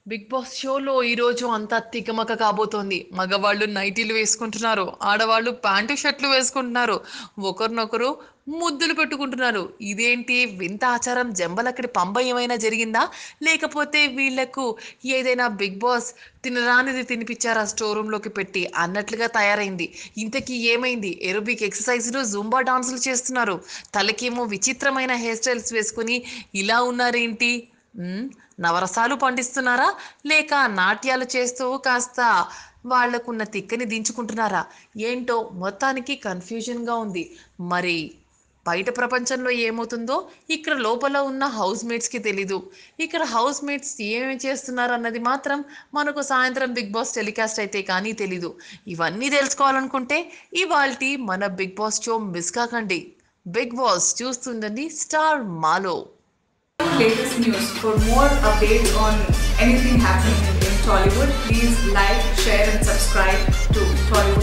Big boss షోలో ఈరోజు అంతా తికమక కాబోతోంది మగవాళ్ళు నైటీలు వేసుకుంటున్నారు ఆడవాళ్ళు ప్యాంటు షర్ట్లు వేసుకుంటున్నారు ఒకరినొకరు ముద్దులు పెట్టుకుంటున్నారు ఇదేంటి వింత ఆచారం జంబలక్కడి పంబ ఏమైనా జరిగిందా లేకపోతే వీళ్లకు ఏదైనా బిగ్ బాస్ తినరానిది తినిపించారా స్టోర్ రూమ్లోకి పెట్టి అన్నట్లుగా తయారైంది ఇంతకీ ఏమైంది ఎరోబిక్ ఎక్సర్సైజ్లు జుంబా డాన్సులు చేస్తున్నారు తలకేమో విచిత్రమైన హెయిర్ స్టైల్స్ వేసుకుని ఇలా ఉన్నారేంటి మ్మ్, నవరసాలు పండిస్తున్నారా లేక నాట్యాలు చేస్తూ కాస్త వాళ్లకున్న తిక్కని దించుకుంటున్నారా ఏంటో మొత్తానికి కన్ఫ్యూజన్గా ఉంది మరి బయట ప్రపంచంలో ఏమవుతుందో ఇక్కడ లోపల ఉన్న హౌస్ మేట్స్కి తెలీదు ఇక్కడ హౌస్ మేట్స్ ఏమేమి చేస్తున్నారు అన్నది మాత్రం మనకు సాయంత్రం బిగ్ బాస్ టెలికాస్ట్ అయితే కానీ తెలీదు ఇవన్నీ తెలుసుకోవాలనుకుంటే ఇవాల్టి మన బిగ్ బాస్ షో మిస్ కాకండి బిగ్ బాస్ చూస్తుందండి స్టార్ మాలో latest news. For more updates on anything happening in, in Tollywood, please like, share, and subscribe to Tollywood.